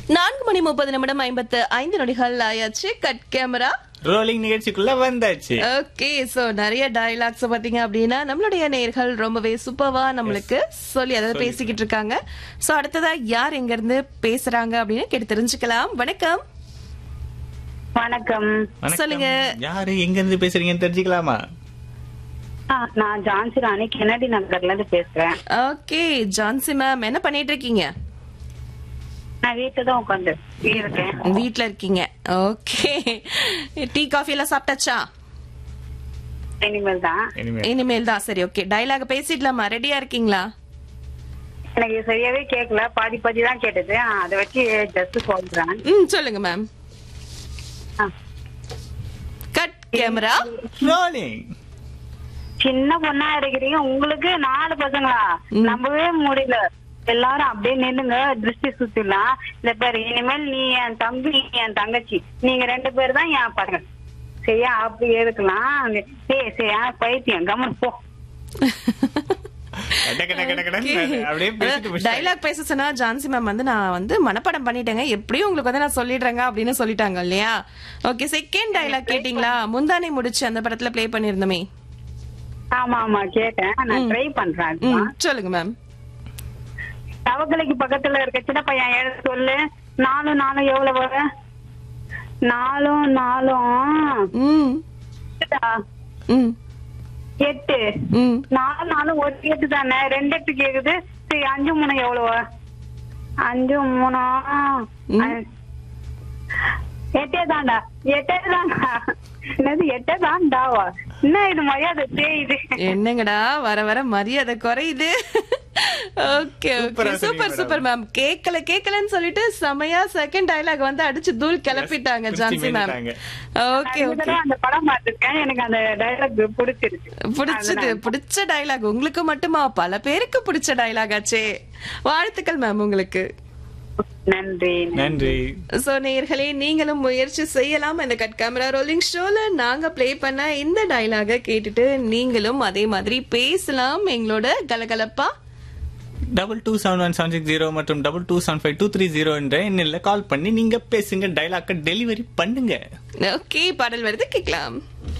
நான்கு மணி முப்பது நிமிடம் ஐம்பத்து ஐந்து நொடிகள் ஆயாச்சு கட் கேமரா ரோலிங் நிகழ்ச்சிக்குள்ள வந்தாச்சு ஓகே சோ நிறைய டயலாக்ஸ் பாத்தீங்க அப்படின்னா நம்மளுடைய நேர்கள் ரொம்பவே சூப்பர்வா நம்மளுக்கு சொல்லி அதாவது பேசிக்கிட்டு இருக்காங்க சோ அடுத்ததா யார் எங்க இருந்து பேசுறாங்க அப்படின்னு கேட்டு தெரிஞ்சுக்கலாம் வணக்கம் வணக்கம் வணக்கம். சொல்லுங்க. யாரு எங்க இருந்து பேசுறீங்கன்னு தெரிஞ்சுக்கலாமா ஆ, நான் ஜான்சி ராணி கெனடி நகர்ல இருந்து பேசுறேன் ஓகே ஜான்சி மேம் என்ன பண்ணிட்டு இருக்கீங்க நான் வீட்டுல தான் உட்காந்து இருக்கேன் வீட்ல இருக்கீங்க ஓகே டீ காஃபி எல்லாம் சாப்பிட்டாச்சா இனிமேல் தான் இனிமே இனிமேல் தான் சரி ஓகே டயலாக் பேசிடலாமா ரெடியா இருக்கீங்களா எனக்கு சரியாவே கேட்கல பாதி பாதி தான் கேட்டது ஆ, அதை வச்சு ஜஸ்ட் சொல்றேன் ம் சொல்லுங்க மேம் ஆ. கட் கேமரா ரோலிங் சின்ன பொண்ணா இருக்கிறீங்க உங்களுக்கு நாலு பசங்களா நம்பவே முடியல எல்லாரும் அப்படியே நின்னுங்க திருஷ்டி சுத்திடலாம் இந்த பேர் இனிமேல் நீ என் தம்பி நீ என் தங்கச்சி நீங்க ரெண்டு பேர் தான் என் பசங்க சரியா அப்படி இருக்கலாம் ஏய் சரியா பைத்தியம் கமன் போ கட கட கட கடன்னு அப்படியே பேசிட்டு முடிச்சிட்டாங்க. டைலாக் பேச சொன்னா ஜான்சி மேம் வந்து நான் வந்து மனப்பாடம் பண்ணிட்டேங்க எப்படியும் உங்களுக்கு வந்து நான் சொல்லிடுறேங்க அப்படின்னு சொல்லிட்டாங்க இல்லையா ஓகே செகண்ட் டைலாக் கேட்டிங்களா முந்தானை முடிச்சு அந்த படத்துல ப்ளே பண்ணிருந்தோமே ஆமா ஆமா கேட்டேன் நான் ட்ரை பண்றேன் அதுதான். ம் சொல்லுங்க மேம் தவக்கலைக்கு பக்கத்துல இருக்க சின்ன பையன் எழுத சொல்லு நாலும் நாலும் எவ்வளவு வரும் நாலும் நாலும் ம் எட்டுடா. ம் எட்டு ம் நாலு நாலும் ஒரு எட்டு தானே ரெண்டு எட்டு கேக்குது சரி அஞ்சு மூணு எவ்வளவு அஞ்சு மூணு அ- எட்டே தான்டா எட்டே தான்டா என்னது எட்டே தான்டாவா என்ன இது மரியாதை தேயுது என்னங்கடா வர வர மரியாதை குறையுது ஓகே ஓகே சூப்பரா சொன்னீங்க சூப்பர் madam. சூப்பர் மேம் கேக்கல கேக்கலன்னு சொல்லிட்டு செமையா செகண்ட் டைலாக் வந்து அடிச்சு தூள் கிளப்பிட்டாங்க பிடிச்சு ஜான்சி மேம் மேய்ஞ்சிட்டாங்க. ஓகே இந்த ஓகே தடவை அந்த படம் பார்த்திருக்கேன் எனக்கு அந்த டைலாக் பிடிச்சிருக்கு பிடிச்சது பிடிச்ச டைலாக் உங்களுக்கு மட்டுமா பல பேருக்கு பிடிச்ச டைலாக் ஆச்சே வாழ்த்துக்கள் மேம் உங்களுக்கு நன்றி நன்றி சோ நேயர்களே நீங்களும் முயற்சி செய்யலாம் இந்த கட் கேமரா ரோலிங் ஷோல நாங்க ப்ளே பண்ண இந்த டைலாக கேட்டுட்டு நீங்களும் அதே மாதிரி பேசலாம் எங்களோட கலகலப்பா double two seven one seven six zero மற்றும் double two seven five two three zero என்ற எண்ணில் கால் பண்ணி நீங்க பேசுங்க டைலாக்க டெலிவரி பண்ணுங்க ஓகே பாடல் வருது கேட்கலாம்